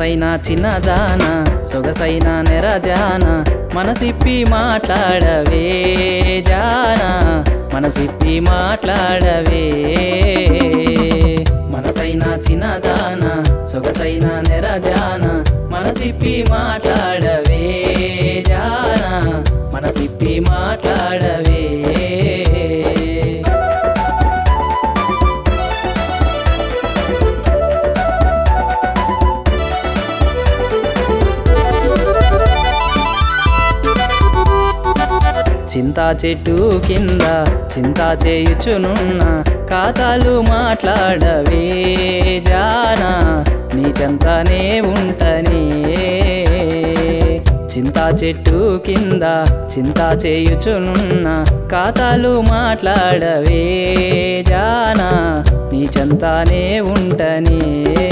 మనసైన చిన్నదాన సొగసైన నెరజాన మనసిప్పి మాట్లాడవే జానా మనసిప్పి మాట్లాడవే మనసైన చిన్నదాన సొగసైన నెరజాన మనసిప్పి మాట్లాడవే జానా మనసిప్పి మాట్లాడవే చింతా చెట్టు కింద చింతా చేయుచునున్న ఖాతాలు మాట్లాడవే జానా నీ చెంతనే ఉంటనే చింతా చెట్టు కింద చింతా చేయుచునున్న ఖాతాలు మాట్లాడవే జానా నీ చెంతనే ఉంటనే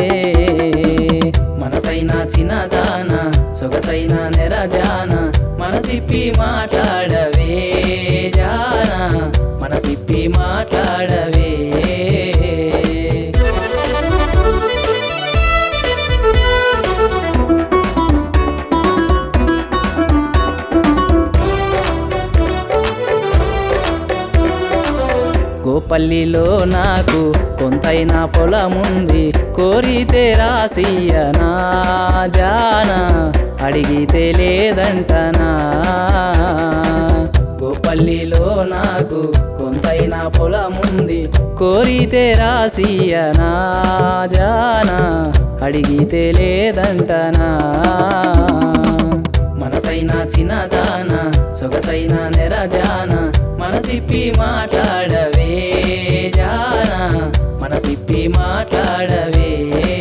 మనసైన చిన్నదాన సొగసైన నెరజాన మనసిప్పి మాట్లాడవే జానా మనసిప్పి మాట్లాడవే గోపల్లిలో నాకు కొంతైన పొలముంది కోరితే రాసియనా జానా అడిగితే లేదంటనా గోపల్లిలో నాకు కొంతైన పొలముంది కోరితే రాసియనా జానా అడిగితే లేదంటనా మనసైన చిన్నదాన సొగసైన నెరజాన మనసిప్పి మాట్లాడవే జానా మనసిప్పి మాట్లాడవే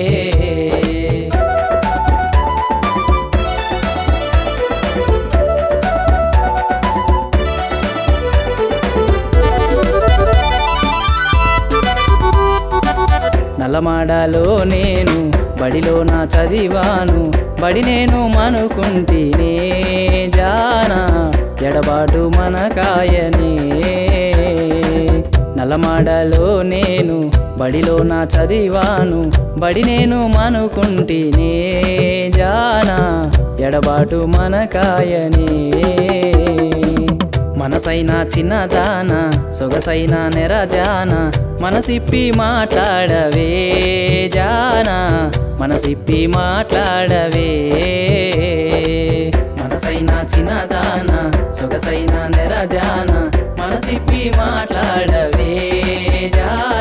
నల్లమాడలో నేను బడిలో నా చదివాను బడి నేను మనుకుంటేనే జానా ఎడబాటు మనకాయనే నల్లమాడలో నేను బడిలో నా చదివాను బడి నేను మనుకుంటేనే జానా ఎడబాటు మనకాయనే మనసైన చిన్నదాన సొగసైన నెరజాన మనసిప్పి మాట్లాడవే జానా మనసిప్పి మాట్లాడవే మనసైన చిన్నదాన సొగసైన నెరజాన మనసిప్పి మాట్లాడవే జానా